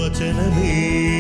വചനമേ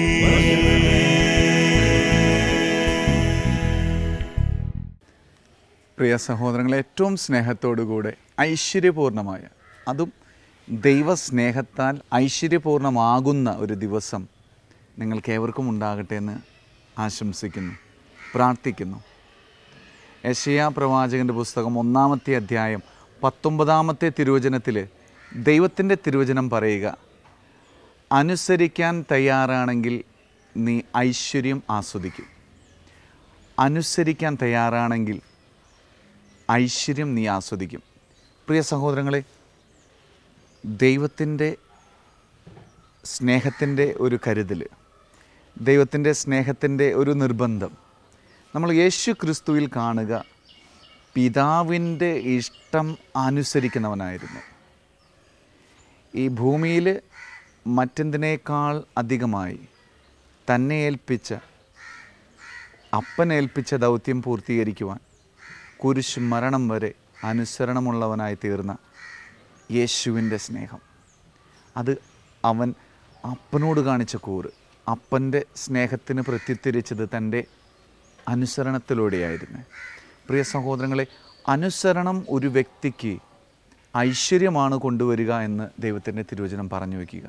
പ്രിയ സഹോദരങ്ങളെ ഏറ്റവും സ്നേഹത്തോടുകൂടെ ഐശ്വര്യപൂർണമായ അതും ദൈവസ്നേഹത്താൽ ഐശ്വര്യപൂർണമാകുന്ന ഒരു ദിവസം നിങ്ങൾക്ക് ഏവർക്കും ഉണ്ടാകട്ടെ എന്ന് ആശംസിക്കുന്നു പ്രാർത്ഥിക്കുന്നു യശയാ പ്രവാചകൻ്റെ പുസ്തകം ഒന്നാമത്തെ അധ്യായം പത്തൊമ്പതാമത്തെ തിരുവചനത്തിൽ ദൈവത്തിൻ്റെ തിരുവചനം പറയുക അനുസരിക്കാൻ തയ്യാറാണെങ്കിൽ നീ ഐശ്വര്യം ആസ്വദിക്കും അനുസരിക്കാൻ തയ്യാറാണെങ്കിൽ ഐശ്വര്യം നീ ആസ്വദിക്കും പ്രിയ സഹോദരങ്ങളെ ദൈവത്തിൻ്റെ സ്നേഹത്തിൻ്റെ ഒരു കരുതൽ ദൈവത്തിൻ്റെ സ്നേഹത്തിൻ്റെ ഒരു നിർബന്ധം നമ്മൾ യേശു ക്രിസ്തുവിൽ കാണുക പിതാവിൻ്റെ ഇഷ്ടം അനുസരിക്കുന്നവനായിരുന്നു ഈ ഭൂമിയിൽ മറ്റെന്തിനേക്കാൾ അധികമായി തന്നെ ഏൽപ്പിച്ച അപ്പൻ ഏൽപ്പിച്ച ദൗത്യം പൂർത്തീകരിക്കുവാൻ കുരിശ് മരണം വരെ അനുസരണമുള്ളവനായി തീർന്ന യേശുവിൻ്റെ സ്നേഹം അത് അവൻ അപ്പനോട് കാണിച്ച കൂറ് അപ്പൻ്റെ സ്നേഹത്തിന് പ്രത്യുത്തരിച്ചത് തൻ്റെ അനുസരണത്തിലൂടെയായിരുന്നു പ്രിയ സഹോദരങ്ങളെ അനുസരണം ഒരു വ്യക്തിക്ക് ഐശ്വര്യമാണ് കൊണ്ടുവരിക എന്ന് ദൈവത്തിൻ്റെ തിരുവചനം പറഞ്ഞു വയ്ക്കുക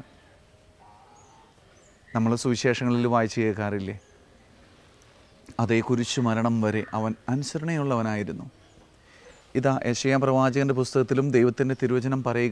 നമ്മൾ സുവിശേഷങ്ങളിൽ വായിച്ചു കേൾക്കാറില്ലേ അതേ കുരിശു മരണം വരെ അവൻ അനുസരണയുള്ളവനായിരുന്നു ഇതാ യശയ പ്രവാചകൻ്റെ പുസ്തകത്തിലും ദൈവത്തിൻ്റെ തിരുവചനം പറയുക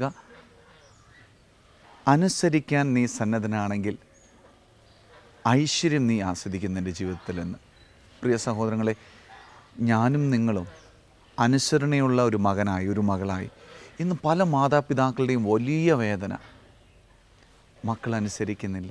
അനുസരിക്കാൻ നീ സന്നദ്ധനാണെങ്കിൽ ഐശ്വര്യം നീ ആസ്വദിക്കുന്ന എൻ്റെ ജീവിതത്തിലെന്ന് പ്രിയ സഹോദരങ്ങളെ ഞാനും നിങ്ങളും അനുസരണയുള്ള ഒരു മകനായി ഒരു മകളായി ഇന്ന് പല മാതാപിതാക്കളുടെയും വലിയ വേദന മക്കൾ അനുസരിക്കുന്നില്ല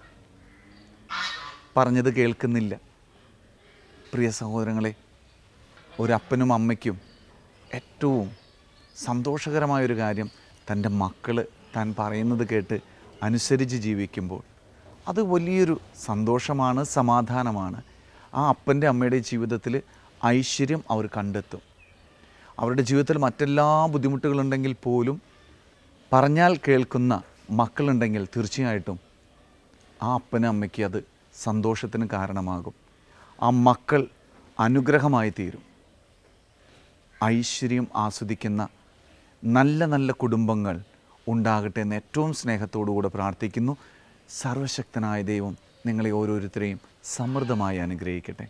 പറഞ്ഞത് കേൾക്കുന്നില്ല പ്രിയ സഹോദരങ്ങളെ ഒരപ്പനും അമ്മയ്ക്കും ഏറ്റവും സന്തോഷകരമായൊരു കാര്യം തൻ്റെ മക്കൾ താൻ പറയുന്നത് കേട്ട് അനുസരിച്ച് ജീവിക്കുമ്പോൾ അത് വലിയൊരു സന്തോഷമാണ് സമാധാനമാണ് ആ അപ്പൻ്റെ അമ്മയുടെ ജീവിതത്തിൽ ഐശ്വര്യം അവർ കണ്ടെത്തും അവരുടെ ജീവിതത്തിൽ മറ്റെല്ലാ ബുദ്ധിമുട്ടുകളുണ്ടെങ്കിൽ പോലും പറഞ്ഞാൽ കേൾക്കുന്ന മക്കളുണ്ടെങ്കിൽ തീർച്ചയായിട്ടും ആ അപ്പനും അമ്മയ്ക്ക് അത് സന്തോഷത്തിന് കാരണമാകും ആ മക്കൾ അനുഗ്രഹമായി തീരും ഐശ്വര്യം ആസ്വദിക്കുന്ന നല്ല നല്ല കുടുംബങ്ങൾ ഉണ്ടാകട്ടെ എന്ന് ഏറ്റവും സ്നേഹത്തോടുകൂടെ പ്രാർത്ഥിക്കുന്നു സർവശക്തനായ ദൈവം നിങ്ങളെ ഓരോരുത്തരെയും സമൃദ്ധമായി അനുഗ്രഹിക്കട്ടെ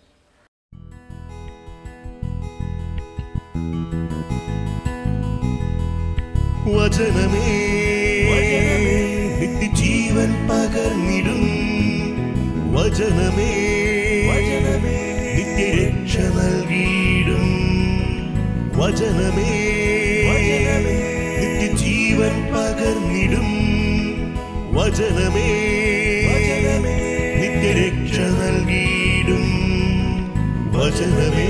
വചനമേ നിത്യജീവൻ പകർന്നിടും വചനമേ നിത്യരക്ഷ നൽകിയിടും വചനമേ നിത്യജീവൻ പകർന്നിടും വചനമേ നിത്യരക്ഷ നൽകിയിടും വചനമേ